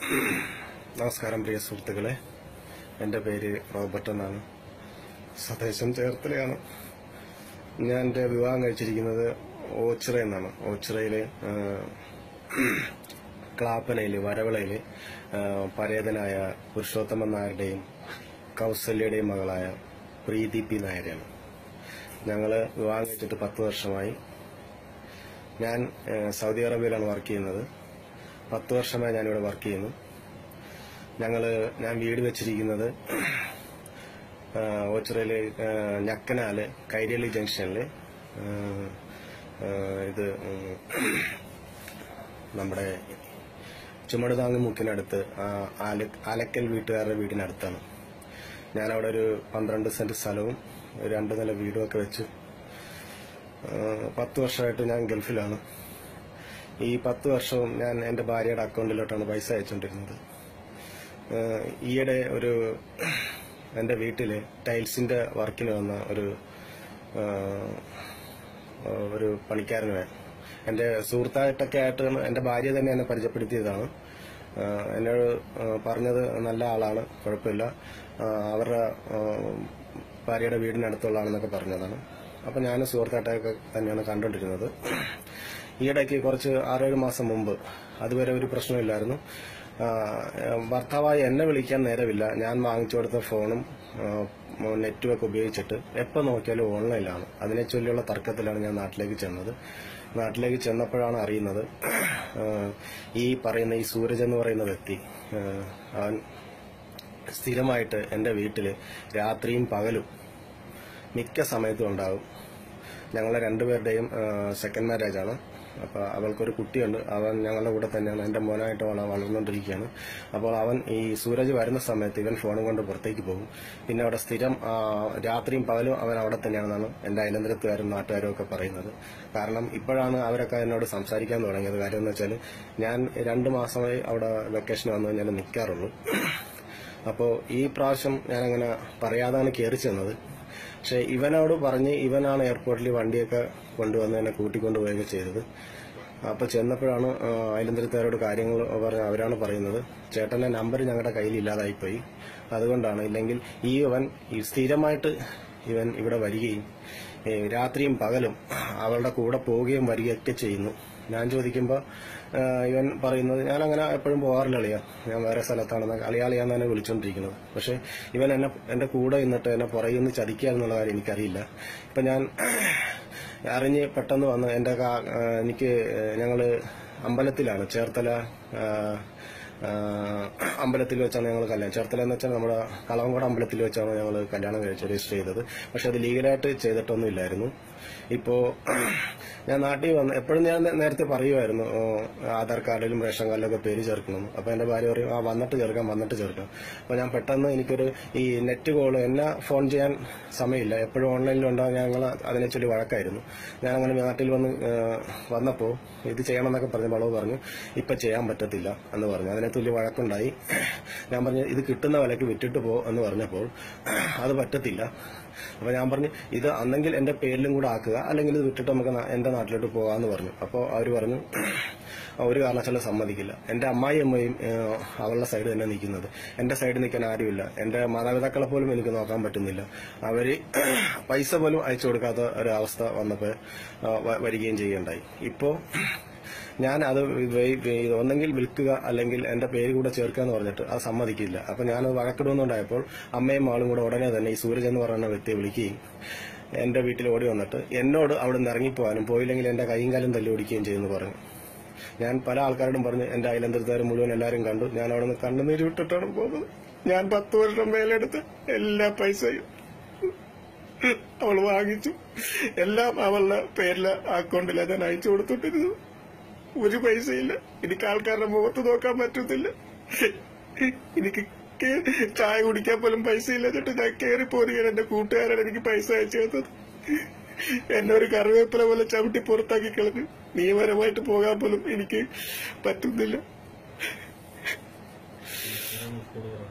നമസ്കാരം പ്രിയ സുഹൃത്തുക്കളെ എൻ്റെ പേര് റോബർട്ട് എന്നാണ് സ്വദേശം ചേർത്തലയാണ് ഞാൻ എൻ്റെ വിവാഹം കഴിച്ചിരിക്കുന്നത് ഓച്ചിറ എന്നാണ് ഓച്ചിറയിലെ ക്ലാപ്പനയിൽ വരവിളയിൽ പരേതനായ പുരുഷോത്തമൻ നായരുടെയും കൗസല്യയുടെയും മകളായ പ്രീതി പി നായരെയാണ് ഞങ്ങൾ വിവാഹം കഴിച്ചിട്ട് പത്ത് വർഷമായി ഞാൻ ഏഹ്, സൗദി അറേബ്യയിലാണ് വർക്ക് ചെയ്യുന്നത് പത്ത് വർഷമായി ഞാനിവിടെ വർക്ക് ചെയ്യുന്നു ഞങ്ങൾ ഞാൻ വീട് വെച്ചിരിക്കുന്നത് ഓച്ചിറയില് ഞക്കനാല് കൈരളി ജംഗ്ഷനിൽ ഇത് ഉം, നമ്മുടെ ചുമടുതാങ്ങ് മുക്കിനടുത്ത് ആ, ആല- ആലക്കൽ വീട്ടുകാരുടെ വീടിനടുത്താണ് ഞാനവിടെ ഒരു പന്ത്രണ്ട് സെന്റ് സ്ഥലവും ഒരു രണ്ട് നില വീടും ഒക്കെ വെച്ചു ആ, പത്ത് വർഷമായിട്ട് ഞാൻ ഗൾഫിലാണ് ഈ പത്ത് വർഷവും ഞാൻ എൻ്റെ ഭാര്യയുടെ അക്കൗണ്ടിലോട്ടാണ് പൈസ അയച്ചുകൊണ്ടിരുന്നത് ആ, ഈയിടെ ഒരു എൻ്റെ വീട്ടില് ടൈൽസിന്റെ വർക്കിന് വന്ന ഒരു ആ, ഒരു പണിക്കാരന് വേ- എൻ്റെ സുഹൃത്തായിട്ടൊക്കെ ആയിട്ട് എൻ്റെ ഭാര്യ തന്നെ എന്നെ പരിചയപ്പെടുത്തിയതാണ് ആ, എന്നോട് ആ, പറഞ്ഞത് നല്ല ആളാണ് കുഴപ്പമില്ല ആ, അവരുടെ ആ, ഭാര്യയുടെ വീടിനടുത്തുള്ളതാണെന്നൊക്കെ പറഞ്ഞതാണ് അപ്പൊ ഞാൻ സുഹൃത്തായിട്ടൊക്കെ തന്നെയാണ് കണ്ടുകൊണ്ടിരുന്നത് ഈയിടയ്ക്ക് കുറച്ച് ആറേഴ് മാസം മുമ്പ് അതുവരെ ഒരു പ്രശ്നമില്ലായിരുന്നു ആ, ഭർത്താവായി എന്നെ വിളിക്കാൻ നേരമില്ല ഞാൻ വാങ്ങിച്ചു കൊടുത്ത ഫോണും ആ, നെറ്റുമൊക്കെ ഉപയോഗിച്ചിട്ട് എപ്പോൾ നോക്കിയാലും ഓൺലൈനിലാണ് അതിനെ ചൊല്ലിയുള്ള തർക്കത്തിലാണ് ഞാൻ നാട്ടിലേക്ക് ചെന്നത് നാട്ടിലേക്ക് ചെന്നപ്പോഴാണ് അറിയുന്നത് ആ, ഈ പറയുന്ന ഈ സൂരജ് എന്ന് പറയുന്ന വ്യക്തി ആ, അവൻ സ്ഥിരമായിട്ട് എൻ്റെ വീട്ടിൽ രാത്രിയും പകലും മിക്ക സമയത്തും ഉണ്ടാകും ഞങ്ങളെ രണ്ടുപേരുടെയും സെക്കൻഡ് മാരേജ് ആണ് അപ്പോൾ അവൾക്കൊരു കുട്ടിയുണ്ട് അവൻ ഞങ്ങളുടെ കൂടെ തന്നെയാണ് എൻ്റെ മോനായിട്ട് അവൾ വളർന്നുകൊണ്ടിരിക്കുകയാണ് അപ്പോൾ അവൻ ഈ സൂരജ് വരുന്ന സമയത്ത് ഇവൻ ഫോണും കൊണ്ട് പുറത്തേക്ക് പോകും പിന്നെ അവിടെ സ്ഥിരം ആ, രാത്രിയും പകലും അവൻ അവിടെ തന്നെയാണെന്നാണ് എൻ്റെ അയലന്തരത്തുകാരും നാട്ടുകാരും ഒക്കെ പറയുന്നത് കാരണം ഇപ്പോഴാണ് അവരൊക്കെ എന്നോട് സംസാരിക്കാൻ തുടങ്ങിയത് കാര്യം എന്ന് വെച്ചാൽ ഞാൻ രണ്ട് മാസമായി അവിടെ വെക്കേഷൻ വന്നു കഴിഞ്ഞാൽ നിൽക്കാറുള്ളൂ അപ്പോൾ ഈ പ്രാവശ്യം ഞാനങ്ങനെ പറയാതാണ് കയറി ചെന്നത് പക്ഷെ ഇവനോട് പറഞ്ഞ് ഇവനാണ് എയർപോർട്ടിൽ വണ്ടിയൊക്കെ കൊണ്ടുവന്ന് എന്നെ കൂട്ടിക്കൊണ്ടുപോവുകയൊക്കെ ചെയ്തത് അപ്പൊ ചെന്നപ്പോഴാണ് ആ, അയലന്തരത്തുകാരോട് കാര്യങ്ങൾ പറഞ്ഞ അവരാണ് പറയുന്നത് ചേട്ടന്റെ നമ്പർ ഞങ്ങളുടെ കയ്യിൽ ഇല്ലാതായിപ്പോയി അതുകൊണ്ടാണ് ഇല്ലെങ്കിൽ ഈ ഇവൻ ഈ സ്ഥിരമായിട്ട് ഇവൻ ഇവിടെ വരികയും ഏ, രാത്രിയും പകലും അവളുടെ കൂടെ പോവുകയും വരികയൊക്കെ ചെയ്യുന്നു ഞാൻ ചോദിക്കുമ്പോൾ ഇവൻ പറയുന്നത് ഞാൻ അങ്ങനെ എപ്പോഴും പോകാറില്ല അളിയ ഞാൻ വേറെ സ്ഥലത്താണ് അളിയാളിയാന്ന് എന്നെ വിളിച്ചോണ്ടിരിക്കുന്നത് പക്ഷെ ഇവൻ എന്നെ എന്റെ കൂടെ നിന്നിട്ട് എന്നെ പുറകിൽ നിന്ന് ചതിക്കുക എന്നുള്ള കാര്യം എനിക്കറിയില്ല ഇപ്പൊ ഞാൻ അറിഞ്ഞ് പെട്ടെന്ന് വന്ന് എന്റെ കാ- ആ, എനിക്ക് ഞങ്ങള് അമ്പലത്തിലാണ് ചേർത്തല ആ, ആ, അമ്പലത്തിൽ വെച്ചാണ് ഞങ്ങൾ കല്യാണം ചേർത്തല എന്ന് വെച്ചാൽ നമ്മുടെ കളവങ്കോട് അമ്പലത്തിൽ വെച്ചാണ് ഞങ്ങൾ കല്യാണം കഴിച്ച് രജിസ്റ്റർ ചെയ്തത് പക്ഷെ അത് ലീഗലായിട്ട് ചെയ്തിട്ടൊന്നും ഇല്ലായിരുന്നു ഇപ്പോ ഞാൻ നാട്ടിൽ വന്ന് എപ്പോഴും ഞാൻ നേ- നേരത്തെ പറയുമായിരുന്നു ഓ, ആധാർ കാർഡിലും റേഷൻ കാർഡിലൊക്കെ പേര് ചേർക്കണം അപ്പൊ എന്റെ ഭാര്യ പറയും ആ വന്നിട്ട് ചേർക്കാം വന്നിട്ട് ചേർക്കാം അപ്പൊ ഞാൻ പെട്ടെന്ന് എനിക്കൊരു ഈ നെറ്റ് കോൾ എന്നെ ഫോൺ ചെയ്യാൻ സമയമില്ല എപ്പോഴും ഓൺലൈനിൽ ഉണ്ടാകും ഞങ്ങൾ അതിനെ ചൊല്ലി വഴക്കായിരുന്നു ഞാൻ അങ്ങനെ നാട്ടിൽ വന്ന് ആ, വന്നപ്പോ ഇത് ചെയ്യണമെന്നൊക്കെ പറഞ്ഞ് വളവ് പറഞ്ഞു ഇപ്പൊ ചെയ്യാൻ പറ്റത്തില്ല എന്ന് പറഞ്ഞു അതിനെ തുല്യ വഴക്കുണ്ടായി ഞാൻ പറഞ്ഞു ഇത് കിട്ടുന്ന വിലക്ക് വിറ്റിട്ട് പോ എന്ന് പറഞ്ഞപ്പോൾ അത് പറ്റത്തില്ല അപ്പൊ ഞാൻ പറഞ്ഞു ഇത് അന്നെങ്കിൽ എന്റെ പേരിലും കൂടെ ആക്കുക അല്ലെങ്കിൽ ഇത് വിട്ടിട്ട് നമുക്ക് നാ- എന്റെ നാട്ടിലോട്ട് പോകാന്ന് പറഞ്ഞു അപ്പോൾ അവർ പറഞ്ഞു ഒരു കാരണവശാലും സമ്മതിക്കില്ല എന്റെ അമ്മായി അമ്മയും ഏഹ്, അവളുടെ സൈഡ് തന്നെ നിൽക്കുന്നത് എന്റെ സൈഡിൽ നിൽക്കാൻ ആരുമില്ല എന്റെ മാതാപിതാക്കളെ പോലും എനിക്ക് നോക്കാൻ പറ്റുന്നില്ല അവര് പൈസ പോലും അയച്ചു കൊടുക്കാത്ത ഒരു അവസ്ഥ വന്നപ്പോൾ വരികയും ചെയ്യുകയുണ്ടായി ഇപ്പോ ഞാൻ അത് വേ- വേ- ഒന്നെങ്കിൽ വിൽക്കുക അല്ലെങ്കിൽ എന്റെ പേര് കൂടെ ചേർക്കുക എന്ന് പറഞ്ഞിട്ട് അത് സമ്മതിക്കില്ല അപ്പൊ ഞാനത് വഴക്കിടുന്നുണ്ടായപ്പോൾ അമ്മയും ആളും കൂടെ ഉടനെ തന്നെ ഈ സൂരജ് എന്ന് പറയുന്ന വ്യക്തിയെ വിളിക്കുകയും എന്റെ വീട്ടിൽ ഓടി വന്നിട്ട് എന്നോട് അവിടെ നിന്ന് ഇറങ്ങിപ്പോകാനും പോയില്ലെങ്കിൽ എന്റെ കൈയും കാലും തല്ലി ഓടിക്കുകയും ചെയ്യുമെന്ന് പറഞ്ഞു ഞാൻ പല ആൾക്കാരോടും പറഞ്ഞു എന്റെ അയലന്തരത്തുകാർ മുഴുവൻ എല്ലാവരും കണ്ടു ഞാൻ അവിടെ നിന്ന് കണ്ണുനീര് വിട്ടിട്ടാണ് പോകുന്നത് ഞാൻ പത്ത് വർഷം മേലെടുത്ത് എല്ലാ പൈസയും അവൾ വാങ്ങിച്ചു എല്ലാം അവളുടെ പേരിലെ അക്കൗണ്ടിലാണ് ഞാൻ അയച്ചു കൊടുത്തിട്ടിരുന്നു ഒരു പൈസയില്ല എനിക്ക് ആൾക്കാരുടെ മുഖത്ത് നോക്കാൻ പറ്റത്തില്ല എനിക്ക് കേ- ചായ കുടിക്കാൻ പോലും പൈസ ഇല്ലാഞ്ഞിട്ട് ഞാൻ കയറി പോരുകയാണ് എന്റെ കൂട്ടുകാരാണ് എനിക്ക് പൈസ അയച്ചു തന്നത് എന്നെ ഒരു കറിവേപ്പില പോലെ ചവിട്ടി പുറത്താക്കി കളഞ്ഞു നിയമപരമായിട്ട് പോകാൻ പോലും എനിക്ക് പറ്റുന്നില്ല